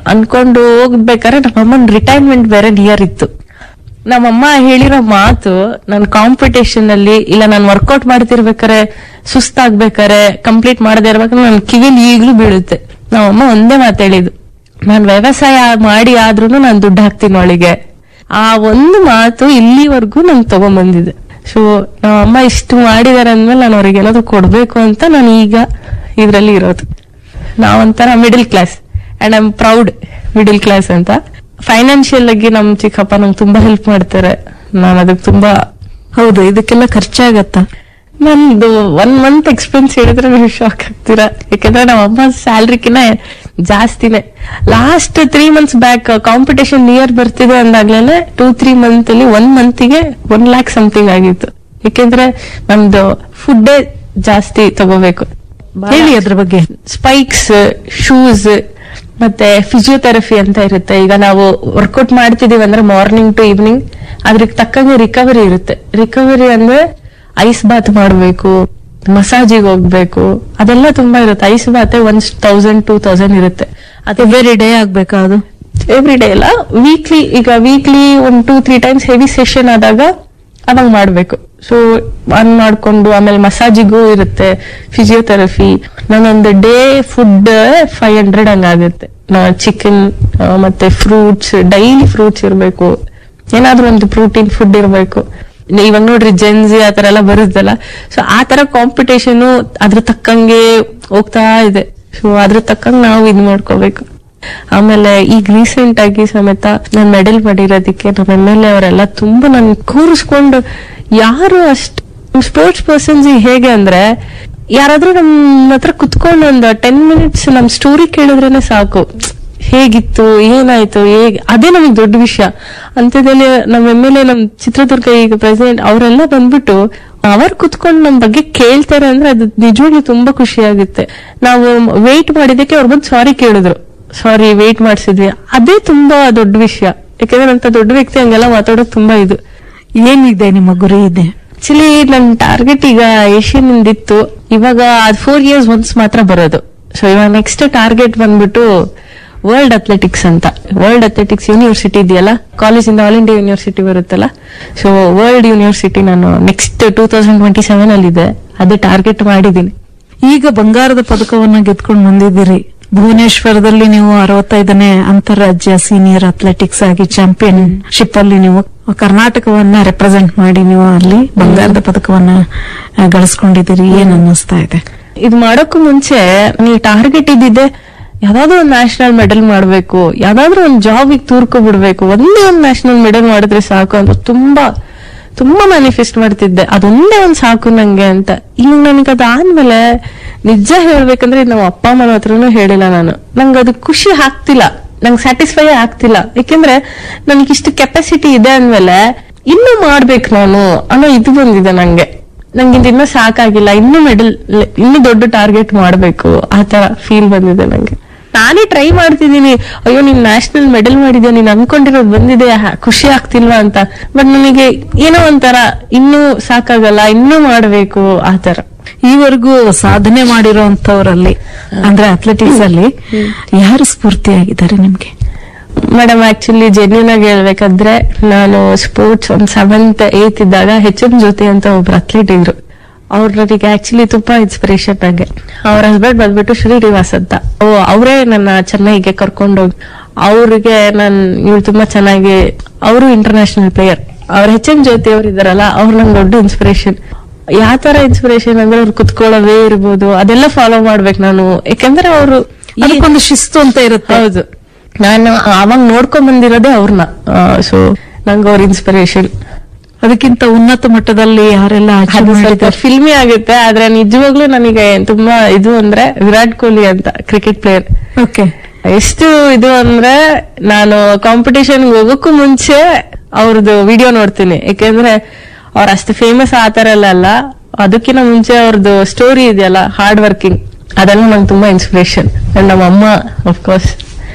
ಅನ್ಕೊಂಡು ಹೋಗ್ಬೇಕಾದ್ರೆ ನಮ್ಮಮ್ಮನ ರಿಟೈರ್ಮೆಂಟ್ ಬೇರೆ ನಿಯರ್ ಇತ್ತು ನಮ್ಮಮ್ಮ ಹೇಳಿರೋ ಮಾತು ನಾನು ಕಾಂಪಿಟೇಷನ್ ಅಲ್ಲಿ ಇಲ್ಲ ನಾನು ವರ್ಕೌಟ್ ಮಾಡ್ತಿರ್ಬೇಕಾರೆ ಸುಸ್ತಾಗ್ಬೇಕಾರೆ ಕಂಪ್ಲೀಟ್ ಮಾಡದೇ ಇರ್ಬೇಕಾದ್ರೆ ನನ್ ಕಿವಿಲಿ ಈಗ್ಲೂ ಬೀಳುತ್ತೆ ನಮ್ಮಮ್ಮ ಒಂದೇ ಮಾತು ಹೇಳಿದ್ದು ನಾನ್ ವ್ಯವಸಾಯ ಮಾಡಿ ಆದ್ರೂ ನಾನು ದುಡ್ಡು ಹಾಕ್ತೀನಿ ಒಳಗೆ ಆ ಒಂದು ಮಾತು ಇಲ್ಲಿವರೆಗೂ ನಂಗೆ ತಗೊಂಬಂದಿದೆ ಸೊ ನಮ್ಮಮ್ಮ ಇಷ್ಟು ಮಾಡಿದಾರೆ ಅಂದ್ಮೇಲೆ ನಾನು ಅವ್ರಿಗೆ ಏನಾದ್ರು ಕೊಡ್ಬೇಕು ಅಂತ ನಾನು ಈಗ ಇದ್ರಲ್ಲಿ ಇರೋದು ನಾವೊಂಥರ middle class and I am proud middle class ಅಂತ ಫೈನಾನ್ಷಿಯಲ್ ಆಗಿ ನಮ್ ಚಿಕ್ಕಪ್ಪ ನಂಗೆ ತುಂಬಾ ಹೆಲ್ಪ್ ಮಾಡ್ತಾರೆ ನಾನು ಅದಕ್ಕೆ ತುಂಬಾ ಹೌದು ಇದಕ್ಕೆಲ್ಲ ಖರ್ಚಾಗತ್ತಾ ನಂದು ಒನ್ ಮಂತ್ ಎಕ್ಸ್ಪೆನ್ಸ್ ಹೇಳಿದ್ರೆ ನೀವು ಶಾಕ್ ಆಗ್ತೀರಾ ಯಾಕಂದ್ರೆ ನಮ್ಮ ಅಮ್ಮ ಸ್ಯಾಲ್ರಿಕಿನ ಜಾಸ್ತಿನೇ last three months back competition near ಬರ್ತಿದೆ ಅಂದಾಗ್ಲೇನೆ ಟೂ ತ್ರೀ ಮಂತ್ ಅಲ್ಲಿ ಒನ್ ಮಂತಿಗೆ ಒನ್ ಲ್ಯಾಕ್ ಸಮಥಿಂಗ್ ಆಗಿತ್ತು ಯಾಕೆಂದ್ರೆ ನಮ್ದು ಫುಡ್ಡೇ ಜಾಸ್ತಿ ತಗೋಬೇಕು ಹೇಳಿ ಅದ್ರ ಬಗ್ಗೆ ಸ್ಪೈಕ್ಸ್ ಶೂಸ್ ಮತ್ತೆ ಫಿಸಿಯೋಥೆರಪಿ ಅಂತ ಇರುತ್ತೆ ಈಗ ನಾವು ವರ್ಕೌಟ್ ಮಾಡ್ತಿದೀವಿ ಅಂದ್ರೆ ಮಾರ್ನಿಂಗ್ ಟು ಈವ್ನಿಂಗ್ ಅದ್ರಿಗೆ ತಕ್ಕಂಗೆ ರಿಕವರಿ ಇರುತ್ತೆ ರಿಕವರಿ ಅಂದ್ರೆ ಐಸ್ ಬಾತ್ ಮಾಡ್ಬೇಕು ಮಸಾಜಿಗೆ ಹೋಗ್ಬೇಕು ಅದೆಲ್ಲ ತುಂಬಾ ಇರುತ್ತೆ ice bath one thousand two thousand ಇರುತ್ತೆ ಅದೇ ಎವ್ರಿ ಡೇ ಆಗ್ಬೇಕಾ ಅದು ಎವ್ರಿ ಡೇ ಇಲ್ಲ ವೀಕ್ಲಿ ಈಗ ವೀಕ್ಲಿ ಒಂದ್ two three times heavy session ಆದಾಗ ಅವಾಗ ಮಾಡ್ಬೇಕು ಸೊ ಆನ್ ಮಾಡ್ಕೊಂಡು ಆಮೇಲೆ ಮಸಾಜಿಗೂ ಇರುತ್ತೆ ಫಿಸಿಯೋಥೆರಪಿ ನಾನೊಂದು ಡೇ ಫುಡ್ ಫೈವ್ ಹಂಡ್ರೆಡ್ ಹಂಗಾಗುತ್ತೆ ಚಿಕನ್ ಮತ್ತೆ ಫ್ರೂಟ್ಸ್ ಡೈಲಿ ಫ್ರೂಟ್ಸ್ ಇರಬೇಕು ಏನಾದ್ರೂ ಒಂದು ಪ್ರೋಟೀನ್ ಫುಡ್ ಇರಬೇಕು ಇವಾಗ ನೋಡ್ರಿ ಜೆನ್ಸಿ ಆ ತರ ಎಲ್ಲ ಬರುತ್ತಲ್ಲ ಸೊ ಆ ತರ ಕಾಂಪಿಟೇಷನ್ ಅದ್ರ ತಕ್ಕಂಗೆ ಹೋಗ್ತಾ ಇದೆ ಸೊ ಅದ್ರ ತಕ್ಕಂಗೆ ನಾವು ಇದ್ ಮಾಡ್ಕೋಬೇಕು ಆಮೇಲೆ ಈಗ ರೀಸೆಂಟ್ ಆಗಿ ಸಮೇತ ನಾನು ಮೆಡಲ್ ಮಾಡಿರೋದಕ್ಕೆ ನಮ್ಮ ಎಮ್ ಎಲ್ ಎ ಅವರೆಲ್ಲ ತುಂಬಾ ನನ್ ಕೂರಿಸ್ಕೊಂಡು ಯಾರು ಅಷ್ಟು ಸ್ಪೋರ್ಟ್ಸ್ ಪರ್ಸನ್ಸ್ ಹೇಗೆ ಅಂದ್ರೆ ಯಾರಾದ್ರೂ ನಮ್ಮ ಹತ್ರ ಕುತ್ಕೊಂಡು ಒಂದು ಟೆನ್ ಮಿನಿಟ್ಸ್ ನಮ್ ಸ್ಟೋರಿ ಕೇಳಿದ್ರೇನೆ ಸಾಕು ಹೇಗಿತ್ತು ಏನಾಯ್ತು ಹೇಗೆ ಅದೇ ನಮಗೆ ದೊಡ್ಡ ವಿಷಯ ಅಂಥದ್ದಲ್ಲಿ ನಮ್ಮ ಎಮ್ ಎಲ್ ಎ ನಮ್ ಚಿತ್ರದುರ್ಗ ಈಗ ಪ್ರೆಸಿಡೆಂಟ್ ಅವರೆಲ್ಲ ಬಂದ್ಬಿಟ್ಟು ಅವ್ರು ಕುತ್ಕೊಂಡು ನಮ್ ಬಗ್ಗೆ ಕೇಳ್ತಾರೆ ಅಂದ್ರೆ ಅದು ನಿಜವಾಗ್ಲೂ ತುಂಬಾ ಖುಷಿ ಆಗುತ್ತೆ ನಾವು ವೇಟ್ ಮಾಡಿದಕ್ಕೆ ಅವ್ರು ಬಂದು ಸಾರಿ ಕೇಳಿದ್ರು ಸಾರಿ ವೇಟ್ ಮಾಡಿಸಿದ್ವಿ ಅದೇ ತುಂಬಾ ದೊಡ್ಡ ವಿಷಯ ಯಾಕಂದ್ರೆ ಅಂತ ದೊಡ್ಡ ವ್ಯಕ್ತಿ ಹಂಗೆಲ್ಲ ಮಾತಾಡೋದು ತುಂಬಾ ಇದು ಏನಿದೆ ನಿಮ್ಮ ಗುರಿ ಇದೆ ಆಕ್ಚುಲಿ ನನ್ ಟಾರ್ಗೆಟ್ ಈಗ ಏಷ್ಯನ್ ಇತ್ತು ಇವಾಗ ಅದ್ ಫೋರ್ ಇಯರ್ಸ್ ಒನ್ಸ್ ಮಾತ್ರ ಬರೋದು ಸೊ ಇವಾಗ ನೆಕ್ಸ್ಟ್ ಟಾರ್ಗೆಟ್ ಬಂದ್ಬಿಟ್ಟು ವರ್ಲ್ಡ್ ಅಥ್ಲೆಟಿಕ್ಸ್ ಅಂತ ವರ್ಲ್ಡ್ ಅಥ್ಲೆಟಿಕ್ಸ್ ಯೂನಿವರ್ಸಿಟಿ ಇದೆಯಲ್ಲ ಕಾಲೇಜಿಂದ ಆಲ್ ಇಂಡಿಯಾ ಯೂನಿವರ್ಸಿಟಿ ಬರುತ್ತಲ್ಲ ಸೊ ವರ್ಲ್ಡ್ ಯೂನಿವರ್ಸಿಟಿ ನಾನು next two thousand twenty seven ಅಲ್ಲಿ ಇದೆ ಅದೇ ಟಾರ್ಗೆಟ್ ಮಾಡಿದೀನಿ ಈಗ ಬಂಗಾರದ ಪದಕವನ್ನ ಗೆದ್ಕೊಂಡು ಬಂದಿದ್ದೀರಿ ಭುವನೇಶ್ವರದಲ್ಲಿ ನೀವು ಅರವತ್ತೈದನೇ ಅಂತಾರಾಜ್ಯ ಸೀನಿಯರ್ ಅಥ್ಲೆಟಿಕ್ಸ್ ಆಗಿ ಚಾಂಪಿಯನ್ಶಿಪ್ ಅಲ್ಲಿ ನೀವು ಕರ್ನಾಟಕವನ್ನ ರೆಪ್ರೆಸೆಂಟ್ ಮಾಡಿ ನೀವು ಅಲ್ಲಿ ಬಂಗಾರದ ಪದಕವನ್ನ ಆ, ಗಳಿಸ್ಕೊಂಡಿದ್ದೀರಿ ಏನ್ ಅನ್ನಿಸ್ತಾ ಇದೆ ಇದು ಮಾಡೋಕ್ಕೂ ಮುಂಚೆ ನೀವು ಟಾರ್ಗೆಟ್ ಇದ್ದಿದ್ದೆ ಯಾವ್ದಾದ್ರು ಒಂದು ನ್ಯಾಷನಲ್ ಮೆಡಲ್ ಮಾಡ್ಬೇಕು ಯಾವ್ದಾದ್ರು ಒಂದು ಜಾಬಿಗೆ ತೂರ್ಕೊ ಬಿಡ್ಬೇಕು ಒಂದೇ ಒಂದು ನ್ಯಾಷನಲ್ ಮೆಡಲ್ ಮಾಡಿದ್ರೆ ಸಾಕು ಅಂತ ತುಂಬಾ ತುಂಬಾ ಮ್ಯಾನಿಫೆಸ್ಟ್ ಮಾಡ್ತಿದ್ದೆ ಅದೊಂದೇ ಒಂದ್ ಸಾಕು ನಂಗೆ ಅಂತ ಈಗ ನನಗೆ ಅದಾದ್ಮೇಲೆ ನಿಜ ಹೇಳ್ಬೇಕಂದ್ರೆ ಇದು ನಮ್ಮ ಅಪ್ಪ ಅಮ್ಮನ ಹತ್ರನೂ ಹೇಳಿಲ್ಲ ನಾನು ನಂಗೆ ಅದು ಖುಷಿ ಆಗ್ತಿಲ್ಲ ನಂಗೆ ಸ್ಯಾಟಿಸ್ಫೈ ಆಗ್ತಿಲ್ಲ ಯಾಕೆಂದ್ರೆ ನನಗೆ ಇಷ್ಟು ಕೆಪಾಸಿಟಿ ಇದೆ ಅಂದ್ಮೇಲೆ ಇನ್ನೂ ಮಾಡ್ಬೇಕು ನಾನು ಅನ್ನೋ ಇದು ಬಂದಿದೆ ನಂಗೆ ನಂಗೆ ಇದು ಇನ್ನೂ ಸಾಕಾಗಿಲ್ಲ ಇನ್ನೂ ಮೆಡಲ್ ಇನ್ನೂ ದೊಡ್ಡ ಟಾರ್ಗೆಟ್ ಮಾಡ್ಬೇಕು ಆ ತರ ಫೀಲ್ ಬಂದಿದೆ ನಂಗೆ ನಾನೇ ಟ್ರೈ ಮಾಡ್ತಿದ್ದೀನಿ ಅಯ್ಯೋ ನೀನ್ ನ್ಯಾಷನಲ್ ಮೆಡಲ್ ಮಾಡಿದ್ಯಾ ನೀನ್ ಅನ್ಕೊಂಡಿರೋದು ಬಂದಿದೆ ಹಾ- ಖುಷಿ ಆಗ್ತಿಲ್ವಾ ಅಂತ ಬಟ್ ನನಗೆ ಏನೋ ಒಂಥರ ಇನ್ನೂ ಸಾಕಾಗಲ್ಲ ಇನ್ನೂ ಮಾಡ್ಬೇಕು ಆ ತರ ಈವರೆಗೂ ಸಾಧನೆ ಮಾಡಿರೋಂಥವ್ರಲ್ಲಿ ಅಂದ್ರೆ ಅಥ್ಲೆಟಿಕ್ಸ್ ಅಲ್ಲಿ ಯಾರು ಸ್ಫೂರ್ತಿಯಾಗಿದ್ದಾರೆ ನಿಮ್ಗೆ ಮೇಡಮ್ ಆಕ್ಚುಲಿ ಜೆನ್ಯೂನ್ ಆಗಿ ಹೇಳ್ಬೇಕಾದ್ರೆ ನಾನು ಸ್ಪೋರ್ಟ್ಸ್ ಒಂದ್ ಸೆವೆಂತ್ ಏತ್ ಇದ್ದಾಗ ಹೆಚ್ ಎಂ ಜೊತೆ ಅಂತ ಒಬ್ರು ಅಥ್ಲೀಟ್ ಇದ್ರು ಅವ್ರು ನನಗೆ ಆಕ್ಚುಲಿ ತುಂಬಾ ಇನ್ಸ್ಪಿರೇಷನ್ ನಂಗೆ ಅವ್ರ ಹಸ್ಬೆಂಡ್ ಬಂದ್ಬಿಟ್ಟು ಶ್ರೀನಿವಾಸ್ ಅಂತ ಓ ಅವರೇ ನನ್ನ ಚೆನ್ನೈಗೆ ಕರ್ಕೊಂಡೋಗಿ ಅವ್ರಿಗೆ ನನ್ ಇವ್ರು ತುಂಬಾ ಚೆನ್ನಾಗಿ ಅವರು ಇಂಟರ್ನ್ಯಾಷನಲ್ ಪ್ಲೇಯರ್ ಅವ್ರ ಹೆಚ್ ಎಂ ಜ್ಯೋತಿ ಅವ್ರು ಇದಾರಲ್ಲ ಅವ್ರು ನಂಗೆ ದೊಡ್ಡ ಇನ್ಸ್ಪಿರೇಷನ್ ಯಾವ ತರ ಇನ್ಸ್ಪಿರೇಷನ್ ಅಂದ್ರೆ ಅವ್ರು ಕುತ್ಕೊಳ್ಳೋದೇ ಇರ್ಬೋದು ಅದೆಲ್ಲ ಫಾಲೋ ಮಾಡ್ಬೇಕು ನಾನು ಯಾಕಂದ್ರೆ ಅವರು ಅದಕ್ಕೊಂದು ಶಿಸ್ತು ಅಂತ ಇರುತ್ತೆ ಹೌದು ನಾನು ಅವಾಗ ನೋಡ್ಕೊಂಡ್ ಬಂದಿರೋದೇ ಅವ್ರನ್ನ ಸೊ ನಂಗೆ ಅವ್ರ ಇನ್ಸ್ಪಿರೇಷನ್ ಅದಕ್ಕಿಂತ ಉನ್ನತ ಮಟ್ಟದಲ್ಲಿ ಯಾರೆಲ್ಲ achieve ಅದು ಸ್ವಲ್ಪ ಮಾಡಿದ್ದಾರೆ? ಫಿಲ್ಮಿ ಆಗುತ್ತೆ ಆದ್ರೆ ನಿಜವಾಗ್ಲೂ ನನಗೆ ತುಂಬಾ ಇದು ಅಂದ್ರೆ ವಿರಾಟ್ ಕೊಹ್ಲಿ ಅಂತ ಕ್ರಿಕೆಟ್ ಪ್ಲೇಯರ್ ಓಕೆ ಎಷ್ಟು ಇದು ಅಂದ್ರೆ ನಾನು ಕಾಂಪಿಟೇಷನ್ ಹೋಗೋಕ್ಕೂ ಮುಂಚೆ ಅವ್ರದ್ದು ವಿಡಿಯೋ ನೋಡ್ತೀನಿ ಯಾಕೆಂದ್ರೆ ಅವ್ರ ಅಷ್ಟು ಫೇಮಸ್ ಆ ತರ ಎಲ್ಲ ಅಲ್ಲ ಅದಕ್ಕಿಂತ ಮುಂಚೆ ಅವ್ರದ್ದು ಸ್ಟೋರಿ ಇದೆಯಲ್ಲ ಹಾರ್ಡ್ ವರ್ಕಿಂಗ್ ಅದೆಲ್ಲ ನಂಗೆ ತುಂಬಾ ಇನ್ಸ್ಪಿರೇಷನ್ ನಮ್ಮ ಅಮ್ಮ ಕೋರ್ಸ್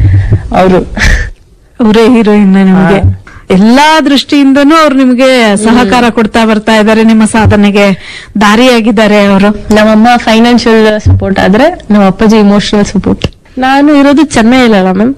ಅವರು ಅವರೇ ಹೀರೋಯಿನ್ ನಿಮ್ಗೆ ಹಾ. ಎಲ್ಲಾ ದೃಷ್ಟಿಯಿಂದನೂ ಅವ್ರು ನಿಮ್ಗೆ ಸಹಕಾರ ಕೊಡ್ತಾ ಬರ್ತಾ ಇದ್ದಾರೆ ನಿಮ್ಮ ಸಾಧನೆಗೆ ದಾರಿಯಾಗಿದ್ದಾರೆ ಅವರು ನಮ್ಮಮ್ಮ ಫೈನಾನ್ಷಿಯಲ್ ಸಪೋರ್ಟ್ ಆದ್ರೆ ನಮ್ಮ ಅಪ್ಪಾಜಿ ಇಮೋಷನಲ್ ಸಪೋರ್ಟ್ ನಾನು ಇರೋದು ಚೆನ್ನೈ ಇಲ್ಲ ಮ್ಯಾಮ್